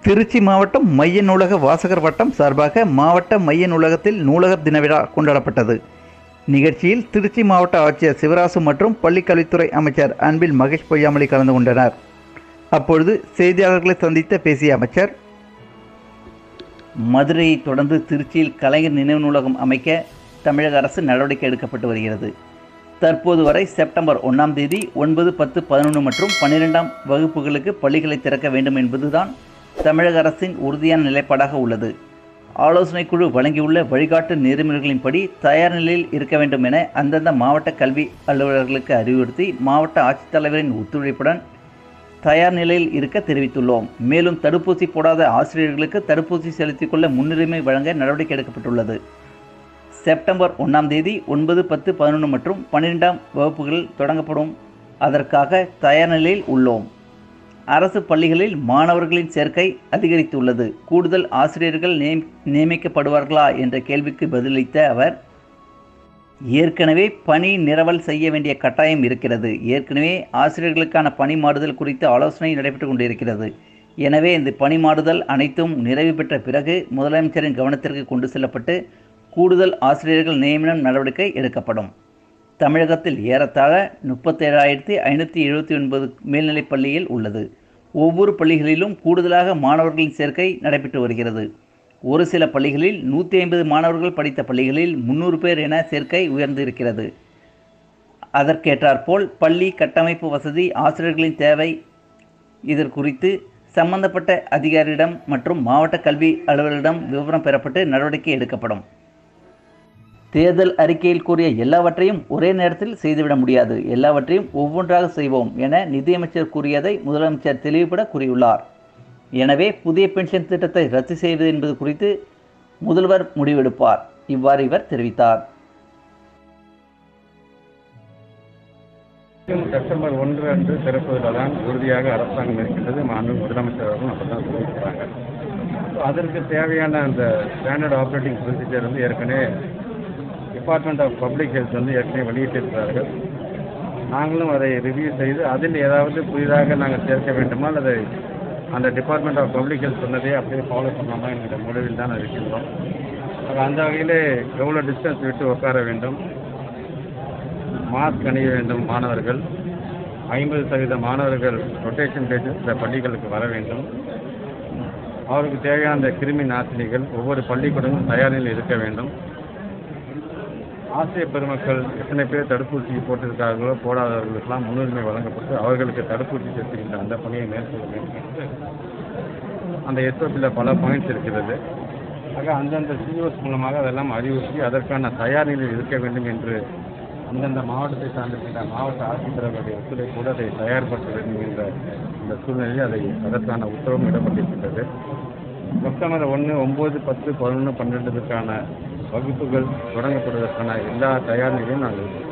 திருச்சி மாவட்டம் மைய நூலக வாசகர் வட்டம் சார்பாக மாவட்ட மைய நூலகத்தில் நூலகர் தின விழா கொண்டாடப்பட்டது நிகழ்ச்சியில் திருச்சி மாவட்ட ஆட்சியர் சிவராசு மற்றும் பள்ளிக்கல்வித்துறை அமைச்சர் அன்பில் மகேஷ் பொய்யாமொழி கலந்து கொண்டனர் அப்பொழுது செய்தியாளர்களை சந்தித்த பேசிய அமைச்சர் மதுரையை தொடர்ந்து திருச்சியில் கலைஞர் நினைவு நூலகம் அமைக்க தமிழக அரசு நடவடிக்கை எடுக்கப்பட்டு வருகிறது தற்போது வரை செப்டம்பர் ஒன்றாம் தேதி ஒன்பது பத்து பதினொன்று மற்றும் பன்னிரெண்டாம் வகுப்புகளுக்கு பள்ளிகளை திறக்க வேண்டும் என்பதுதான் தமிழக அரசின் உறுதியான நிலைப்பாடாக உள்ளது ஆலோசனை குழு வழங்கியுள்ள வழிகாட்டு நெறிமுறைகளின்படி தயார் நிலையில் இருக்க வேண்டும் என அந்தந்த மாவட்ட கல்வி அலுவலர்களுக்கு அறிவுறுத்தி மாவட்ட ஆட்சித்தலைவரின் ஒத்துழைப்புடன் தயார் நிலையில் இருக்க தெரிவித்துள்ளோம் மேலும் தடுப்பூசி போடாத ஆசிரியர்களுக்கு தடுப்பூசி செலுத்திக் கொள்ள முன்னுரிமை வழங்க நடவடிக்கை எடுக்கப்பட்டுள்ளது செப்டம்பர் ஒன்றாம் தேதி ஒன்பது பத்து பதினொன்று மற்றும் பன்னிரெண்டாம் வகுப்புகள் தொடங்கப்படும் அதற்காக தயார் நிலையில் உள்ளோம் அரசு பள்ளிகளில் மாணவர்களின் சேர்க்கை அதிகரித்துள்ளது கூடுதல் ஆசிரியர்கள் நியமி- நியமிக்கப்படுவார்களா என்ற கேள்விக்கு பதிலளித்த அவர் ஏற்கனவே பணி நிரவல் செய்ய வேண்டிய கட்டாயம் இருக்கிறது ஏற்கனவே ஆசிரியர்களுக்கான பணி மாறுதல் குறித்து ஆலோசனை நடைபெற்று கொண்டிருக்கிறது எனவே இந்த பணி மாறுதல் அனைத்தும் நிறைவு பெற்ற பிறகு முதலமைச்சரின் கவனத்திற்கு கொண்டு செல்லப்பட்டு கூடுதல் ஆசிரியர்கள் நியமனம் நடவடிக்கை எடுக்கப்படும் தமிழகத்தில் ஏறத்தாழ முப்பத்தேழாயிரத்தி ஐநூற்றி எழுபத்தி ஒன்பது மேல்நிலைப் பள்ளியில் உள்ளது ஒவ்வொரு பள்ளிகளிலும் கூடுதலாக மாணவர்களின் சேர்க்கை நடைபெற்று வருகிறது ஒரு சில பள்ளிகளில் நூற்றி ஐம்பது மாணவர்கள் படித்த பள்ளிகளில் முந்நூறு பேர் என சேர்க்கை உயர்ந்திருக்கிறது அதற்கேற்றாற்போல் பள்ளி கட்டமைப்பு வசதி ஆசிரியர்களின் தேவை இதற்குறித்து சம்பந்தப்பட்ட அதிகாரியிடம் மற்றும் மாவட்ட கல்வி அலுவலரிடம் விவரம் பெறப்பட்டு நடவடிக்கை எடுக்கப்படும் தேர்தல் அறிக்கையில் கூறிய எல்லாவற்றையும் ஒரே நேரத்தில் செய்துவிட முடியாது எல்லாவற்றையும் ஒவ்வொன்றாக செய்வோம் என நிதியமைச்சர் கூறியதை முதலமைச்சர் தெளிவுபட கூறியுள்ளார் எனவே புதிய பென்ஷன் திட்டத்தை ரத்து செய்வது என்பது குறித்து முதல்வர் முடிவெடுப்பார் இவ்வாறு இவர் தெரிவித்தார் செப்டம்பர் ஒன்று அன்று திறப்பதில் தான் உறுதியாக அரசாங்கம் இருக்கின்றது மாண்பு முதலமைச்சர் அவர்களும் அப்பதான் சொல்லியிருக்கிறாங்க அதற்கு தேவையான அந்த ஸ்டாண்டர்ட் ஆப்ரேட்டிங் ப்ரொசீஜர் வந்து ஏற்கனவே டிபார்ட்மெண்ட் ஆஃப் பப்ளிக் ஹெல்த் வந்து ஏற்கனவே வெளியிட்டிருக்கிறார்கள் நாங்களும் அதை ரிவ்யூ செய்து அதில் ஏதாவது புதிதாக நாங்கள் சேர்க்க வேண்டுமா அல்லது அந்த டிபார்ட்மெண்ட் ஆஃப் பப்ளிக் ஹெல்த் சொன்னதே அப்படியே ஃபாலோ பண்ணாமா என்கிற முடிவில் தான் இருக்கின்றோம் ஆக அந்த வகையிலே எவ்வளோ டிஸ்டன்ஸ் விட்டு உட்கார வேண்டும் மாஸ்க் அணிய வேண்டும் மாணவர்கள் ஐம்பது சதவீத மாணவர்கள் ரொட்டேஷன் பேசிஸில் பள்ளிகளுக்கு வர வேண்டும் அவருக்கு தேவையான அந்த கிருமி நாசினிகள் ஒவ்வொரு பள்ளிக்கூடமும் தயார் நிலையில் இருக்க வேண்டும் ஆசிரியர் பெருமக்கள் எத்தனை பேர் தடுப்பூசி போட்டிருக்கார்களோ போடாதவர்களுக்கெல்லாம் முன்னுரிமை வழங்கப்பட்டு அவர்களுக்கு தடுப்பூசி செலுத்துகின்ற அந்த பணியை மேற்கொள்ள வேண்டும் என்று அந்த எஸ்ஓபியில் பல பாயிண்ட்ஸ் இருக்கிறது ஆக அந்தந்த சிஓஸ் மூலமாக அதெல்லாம் அறிவுறுத்தி அதற்கான தயார் நிலையில் இருக்க வேண்டும் என்று அந்தந்த மாவட்டத்தை சார்ந்திருக்கின்ற மாவட்ட ஆட்சித்தலைவருடைய ஒத்துழைப்போடு அதை தயார்படுத்த வேண்டும் என்ற இந்த சூழ்நிலையில் அதை அதற்கான உத்தரவும் இடப்பட்டிருக்கின்றது செப்டம்பர் ஒன்று ஒம்பது பத்து பதினொன்று பன்னெண்டுக்கான வகுப்புகள் தொடங்கப்படுவதற்கான எல்லா தயார் நிலையும் நாங்கள் இருக்கோம்.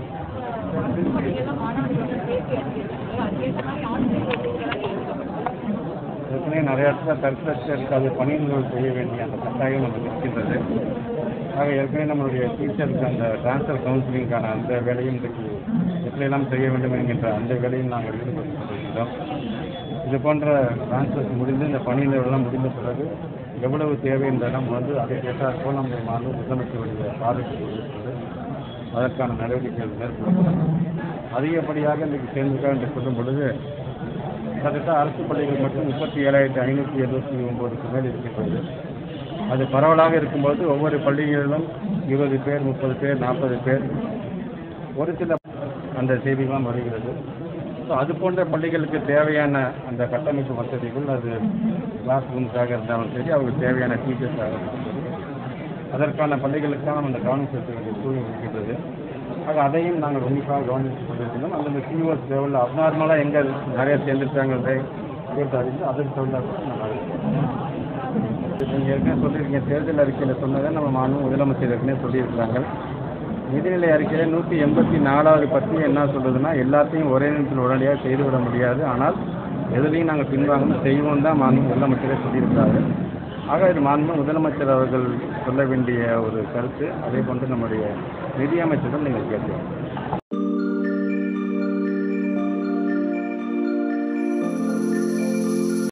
ஏற்கனவே நிறைய இடத்துல கற்பிச்சு இருக்காது பணிகள் செய்ய வேண்டிய அந்த கட்டாயம் நமக்கு இருக்கின்றது ஆக ஏற்கனவே நம்மளுடைய டீச்சருக்கு அந்த ட்ரான்ஸ்ஃபர் கவுன்சிலிங்கான அந்த வேலையும் இன்றைக்கு எப்படியெல்லாம் செய்ய வேண்டும் என்கின்ற அந்த வேலையும் நாங்கள் ஈடுபட்டு கொண்டிருக்கின்றோம் இது போன்ற ட்ரான்ஸ்ஃபர்ஸ் முடிந்து இந்த பணியினரெல்லாம் முடிந்த பிறகு எவ்வளவு தேவை என்பதெல்லாம் வந்து அதை கேட்டாற்போல் நம்ம மாநில முதலமைச்சருடைய பார்வைக்கு கொண்டிருக்கிறது அதற்கான நடவடிக்கைகள் மேற்கொள்ளப்படும் அதிகப்படியாக இன்றைக்கு சேர்ந்திருக்காங்க என்று சொல்லும் பொழுது கிட்டத்தட்ட அரசு பள்ளிகள் மட்டும் முப்பத்தி ஏழாயிரத்தி ஐநூற்றி எழுபத்தி ஒம்போதுக்கு மேல் இருக்கின்றது அது பரவலாக இருக்கும்போது ஒவ்வொரு பள்ளிகளிலும் இருபது பேர் முப்பது பேர் நாற்பது பேர் ஒரு சில அந்த செய்திகள்லாம் வருகிறது ஸோ அது போன்ற பள்ளிகளுக்கு தேவையான அந்த கட்டமைப்பு வசதிகள் அது கிளாஸ் ரூம்ஸாக இருந்தாலும் சரி அவங்களுக்கு தேவையான டீச்சர்ஸாக இருந்தாலும் சரி அதற்கான பள்ளிகளுக்காக நம்ம அந்த கவனம் செலுத்த வேண்டிய சூழ்நிலை இருக்கின்றது ஆக அதையும் நாங்கள் உன்னிப்பாக கவனித்துக் கொண்டிருக்கிறோம் அந்தந்த சிஓஸ் லெவலில் அப்நார்மலாக எங்கே நிறைய சேர்ந்துருக்காங்கிறதை கேட்டு அறிந்து அதற்கு தகுந்தாற்ப நம்ம நீங்கள் ஏற்கனவே சொல்லியிருக்கீங்க தேர்தல் அறிக்கையில் சொன்னதை நம்ம மாநில முதலமைச்சர் ஏற்கனவே சொல்லியிருக்கிறாங்க நிதிநிலை அறிக்கையில் நூற்றி எண்பத்தி நாலாவது பற்றி என்ன சொல்றதுன்னா எல்லாத்தையும் ஒரே நேரத்தில் உடனடியாக செய்துவிட முடியாது ஆனால் எதுலையும் நாங்கள் பின்வாங்கணும் செய்வோம் தான் மாண்பு முதலமைச்சரே சொல்லியிருக்கிறாரு ஆக இது மாண்பு முதலமைச்சர் அவர்கள் சொல்ல வேண்டிய ஒரு கருத்து அதே போன்று நம்முடைய நிதியமைச்சரிடம் நீங்கள் கேட்கலாம்